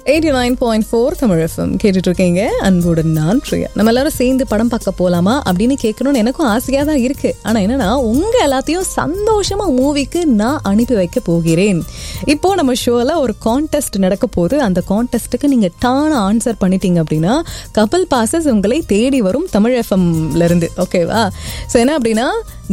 Eighty nine point four Tamil FM கேட்டுட்டு இருக்கீங்க அன்புடன் நான் பிரியா நம்ம எல்லாரும் சேர்ந்து படம் பார்க்க போலாமா அப்படின்னு கேட்கணும்னு எனக்கும் ஆசையாக தான் இருக்கு ஆனால் என்னன்னா உங்க எல்லாத்தையும் சந்தோஷமா மூவிக்கு நான் அனுப்பி வைக்க போகிறேன் இப்போ நம்ம ஷோவில் ஒரு கான்டெஸ்ட் நடக்க போகுது அந்த கான்டெஸ்ட்டுக்கு நீங்க டான ஆன்சர் பண்ணிட்டீங்க அப்படின்னா கப்பல் பாசஸ் உங்களை தேடி வரும் தமிழ் எஃப்எம்ல இருந்து ஓகேவா ஸோ என்ன அப்படின்னா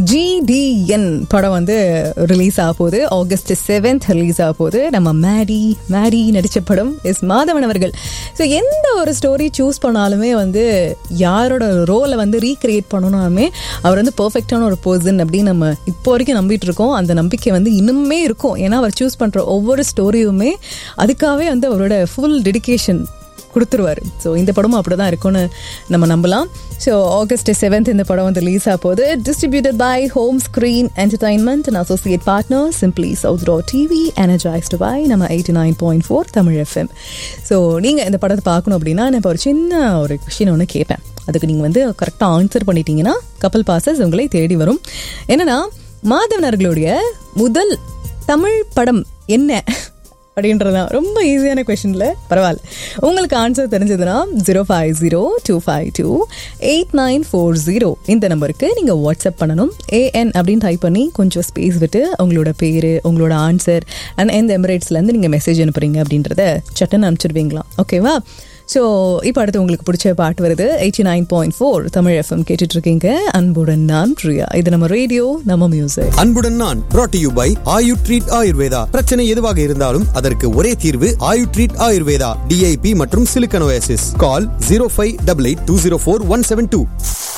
ஜிடிஎன் படம் வந்து ரிலீஸ் ஆக போகுது ஆகஸ்ட் செவன்த் ரிலீஸ் ஆக போகுது நம்ம மேரி மேரி நடித்த படம் எஸ் மாதவன் அவர்கள் ஸோ எந்த ஒரு ஸ்டோரி சூஸ் பண்ணாலுமே வந்து யாரோட ரோலை வந்து ரீக்ரியேட் பண்ணணுமே அவர் வந்து பர்ஃபெக்டான ஒரு பர்சன் அப்படின்னு நம்ம இப்போ வரைக்கும் நம்பிட்டு இருக்கோம் அந்த நம்பிக்கை வந்து இன்னுமே இருக்கும் ஏன்னா அவர் சூஸ் பண்ணுற ஒவ்வொரு ஸ்டோரியுமே அதுக்காகவே வந்து அவரோட ஃபுல் டெடிகேஷன் கொடுத்துருவாரு ஸோ இந்த படமும் அப்படி தான் இருக்கும்னு நம்ம நம்பலாம் ஸோ ஆகஸ்ட் செவன்த் இந்த படம் வந்து ரிலீஸ் ஆக போகுது distributed by home screen entertainment and associate partner simply south ரோ டிவி எனர்ஜைஸ்டு பை நம்ம eighty nine point four Tamil FM so நீங்கள் இந்த படத்தை பார்க்கணும் அப்படின்னா நான் இப்போ ஒரு சின்ன ஒரு கொஷின் ஒன்று கேட்பேன் அதுக்கு நீங்கள் வந்து கரெக்டாக ஆன்சர் பண்ணிட்டீங்கன்னா கப்பல் பாசஸ் உங்களை தேடி வரும் என்னன்னா மாதவனர்களுடைய முதல் தமிழ் படம் என்ன அப்படின்றதான் ரொம்ப ஈஸியான கொஷனில் பரவாயில்ல உங்களுக்கு ஆன்சர் தெரிஞ்சதுன்னா zero five zero two five two eight nine four zero இந்த நம்பருக்கு நீங்கள் வாட்ஸ்அப் பண்ணணும் ஏஎன் அப்படின்னு டைப் பண்ணி கொஞ்சம் ஸ்பேஸ் விட்டு உங்களோட பேர் உங்களோட ஆன்சர் அண்ட் எந்த எமிரேட்ஸ்லேருந்து நீங்கள் மெசேஜ் அனுப்புறீங்க அப்படின்றத சட்டுன்னு அனுப்பிச்சிடுவீங்களாம் ஓகேவா ஸோ இப்போ அடுத்து உங்களுக்கு பிடிச்ச பாட்டு வருது eighty nine point four Tamil FM கேட்டுட்டு இருக்கீங்க அன்புடன் நான் பிரியா இது நம்ம ரேடியோ நம்ம மியூசிக் அன்புடன் நான் brought to you by Ayu treat Ayurveda பிரச்சனை எதுவாக இருந்தாலும் அதற்கு ஒரே தீர்வு ஆயு ட்ரீட் ஆயுர்வேதா டிஐபி மற்றும் silicosis call zero five double eight two zero four one seven two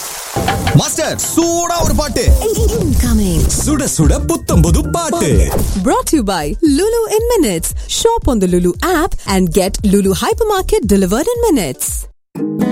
master சூடா ஒரு பாட்டு Incoming. சுட சுட புத்தம் புது பாட்டு Brought to you by Lulu in Minutes. Shop on the Lulu app and get Lulu Hypermarket delivered in minutes.